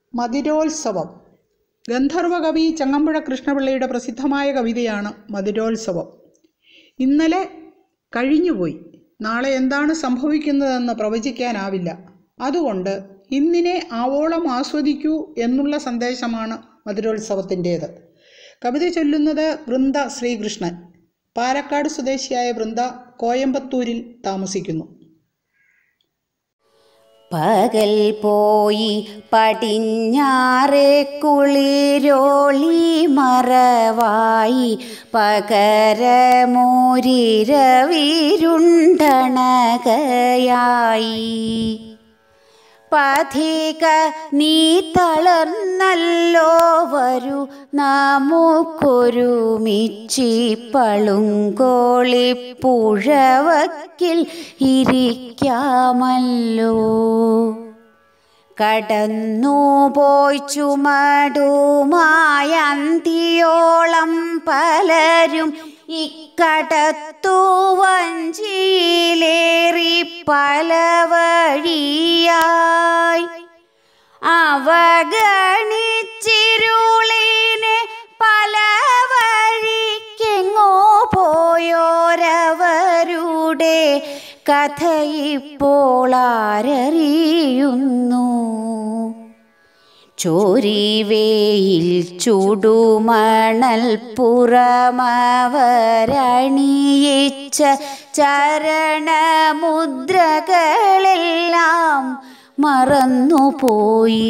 മധുരോത്സവം ഗന്ധർവകവി ചങ്ങമ്പുഴ കൃഷ്ണപിള്ളയുടെ പ്രസിദ്ധമായ കവിതയാണ് മധുരോത്സവം ഇന്നലെ കഴിഞ്ഞുപോയി നാളെ എന്താണ് സംഭവിക്കുന്നതെന്ന് പ്രവചിക്കാനാവില്ല അതുകൊണ്ട് ഇന്നിനെ ആവോളം ആസ്വദിക്കൂ എന്നുള്ള സന്ദേശമാണ് മധുരോത്സവത്തിൻ്റേത് കവിത ചൊല്ലുന്നത് വൃന്ദ ശ്രീകൃഷ്ണൻ പാലക്കാട് സ്വദേശിയായ വൃന്ദ കോയമ്പത്തൂരിൽ താമസിക്കുന്നു പകൽ പോയി പടിഞ്ഞാറെ കുളിരോളി മറവായി പകരമോരിരവിരുണ്ടണകയായി പഥിക നീ തളർന്നല്ലോ വരൂ നമുക്കൊരുമിച്ചി പളുങ്കോളി പുഴവക്കിൽ ഇരിക്കാമല്ലോ കടന്നു പോയി ചുമടുമായ അന്തിയോളം പലരും ഇക്കടത്തു വഞ്ചിയിലേറി പല വഴിയായി അവഗണിച്ചിരുളിനെ പല വഴിക്കെങ്ങോ പോയോരവരുടെ കഥ ഇപ്പോൾ ആരറിയുന്നു ചോരിവേയിൽ ചുടുമണൽ പുറമവരണിയിച്ച ചരണമുദ്രകളെല്ലാം മറന്നുപോയി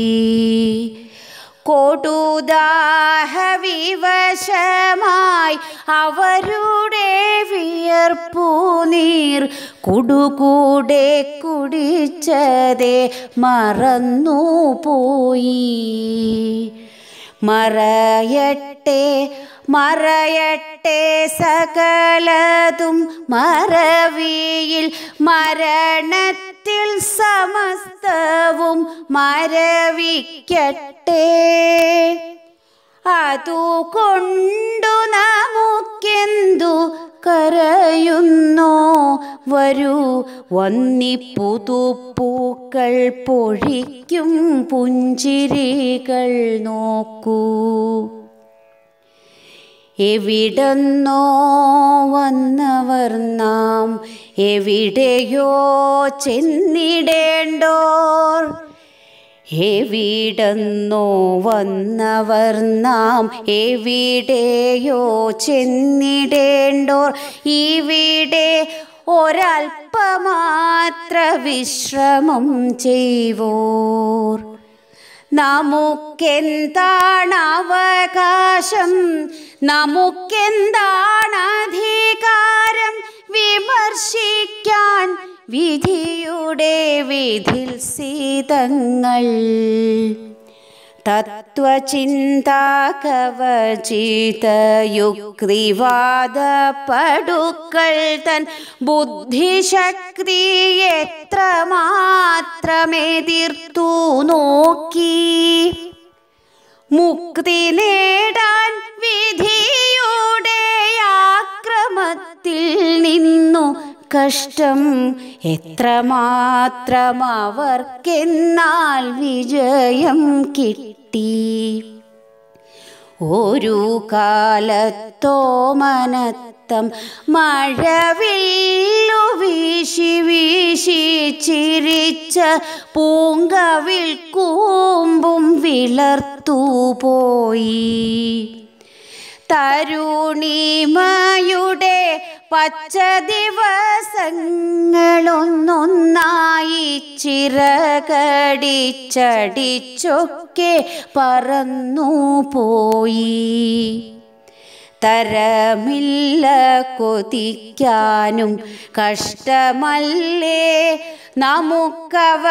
കൊടുദാഹവിവശമായി അവരുടെ വിയർപ്പു നീർ കുടുകൂടെ കുടിച്ചതേ മറന്നുപോയി മറയട്ടെ മറയട്ടെ സകലതും മറവിയിൽ മരണത്തിൽ സമസ്തവും മരവിക്കട്ടെ അതുകൊണ്ടു നമുക്കെന്തു കരയുന്നോ വരൂ വന്നിപ്പുതുപ്പൂക്കൾ പൊഴിക്കും പുഞ്ചിരികൾ നോക്കൂ എവിടെന്നോ വന്നവർ നാം എവിടെയോ ചെന്നിടേണ്ടോർ എവിടെന്നോ വന്നവർ നാം എവിടെയോ ചെന്നിടേണ്ടോർ ഇവിടെ ഒരൽപ്പമാത്ര വിശ്രമം ചെയ്വോർ നമുക്കെന്താണ് അവകാശം നമുക്കെന്താണ് അധികാരം വിമർശിക്കാൻ വിധിയുടെ വിധിൽ സീതങ്ങൾ തത്വചിന്താകവചിതയുക്തിവാദ പടുക്കൾ തൻ ബുദ്ധിശക്തി എത്ര മാത്രമെതിർത്തു നോക്കി മുക്തി നേടാൻ വിധിയുടെ ആക്രമത്തിൽ നിന്നു കഷ്ടം എത്രമാത്രം അവർക്കെന്നാൽ വിജയം കിട്ടി ഒരു കാലത്തോ മനത്തം മഴവില്ലു വീശി വീശി ചിരിച്ച പൂങ്കവിൽ കൂമ്പും വിളർത്തു പോയി തരുണിമയുടെ പച്ച ദിവസങ്ങളൊന്നൊന്നായി ചിറകടിച്ചടിച്ചൊക്കെ പറന്നു പോയി തരമില്ല കൊതിക്കാനും കഷ്ടമല്ലേ നമുക്കവ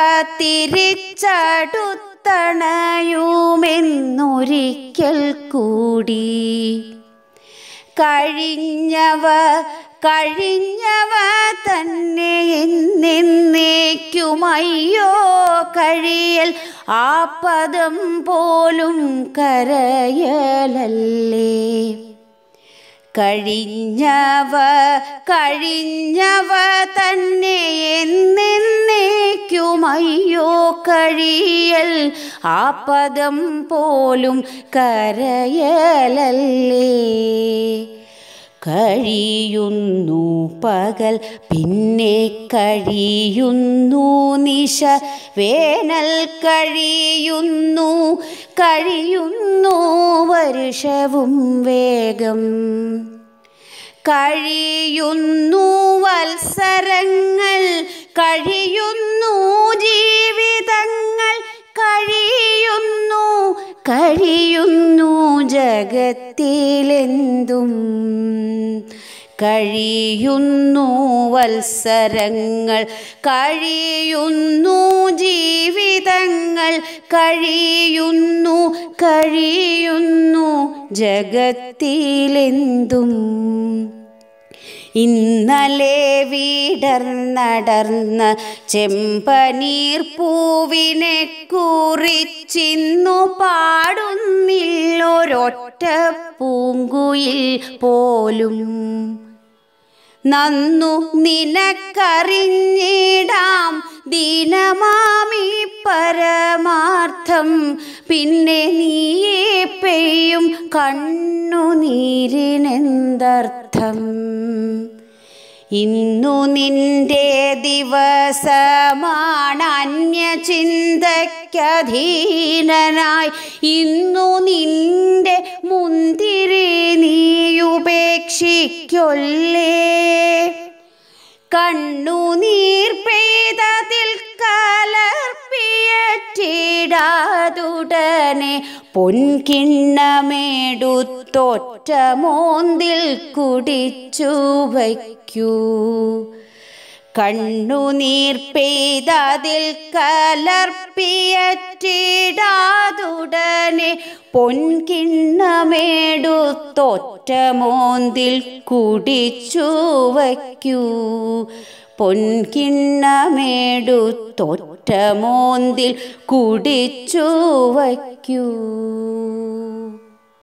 തിരിച്ചടുത്തണയുമെന്നൊരിക്കൽ കൂടി കഴിഞ്ഞവ കഴിഞ്ഞവ തന്നെ എന്നേക്കുമയ്യോ കഴിയൽ ആ പദം പോലും കരയലല്ലേ കഴിഞ്ഞവ കഴിഞ്ഞവ തന്നെ എന്നേക്കുമയ്യോ കഴിയൽ ആ പദം പോലും കരയലല്ലേ കഴിയുന്നു പകൽ പിന്നെ കഴിയുന്നു നിശ വേനൽ കഴിയുന്നു കഴിയുന്നു വർഷവും വേഗം കഴിയുന്നു വത്സരങ്ങൾ കഴിയുന്നു ജീവിതങ്ങൾ കഴിയുന്നു കഴിയുന്നു ജഗത്തിലെന്തും കഴിയുന്നു വത്സരങ്ങൾ കഴിയുന്നു ജീവിതങ്ങൾ കഴിയുന്നു കഴിയുന്നു ജഗത്തിലെന്തും ഇന്നലെ വിടർന്നടർന്ന ചെമ്പനീർ പൂവിനെ കുറിച്ചിന്നു പാടുന്നില്ലൊരൊറ്റ പൂങ്കുയിൽ പോലും നന്നു നിനക്കറിഞ്ഞിടാം ദീനമാമി പരമാർത്ഥം പിന്നെ നീയേ പെയ്യും കണ്ണുനീരിനെന്തർത്ഥം ഇന്നു നിന്റെ ദിവസമാണ് അന്യചിന്തയ്ക്കധീനനായി ഇന്നു നിന്റെ മുന്തിരി നീയുപേക്ഷിക്കൊല്ലേ കണ്ണുനീർ പെയ്തതിൽ കലർപ്പിയറ്റിടാതുടനെ പൊൻകിണ്ണമേടുത്തൊറ്റ മോന്തിൽ കുടിച്ചു വയ്ക്കൂ കണ്ണുനീർ പെയ്തതിൽ കലർപ്പിയറ്റിടാതുടനെ പൊൻകിണ്ണമേടുത്തൊറ്റ മോന്തിൽ കുടിച്ചു വയ്ക്കൂ പൊൻകിണ്ണമേടുത്തൊറ്റ മോന്തിൽ കുടിച്ചു വയ്ക്കൂ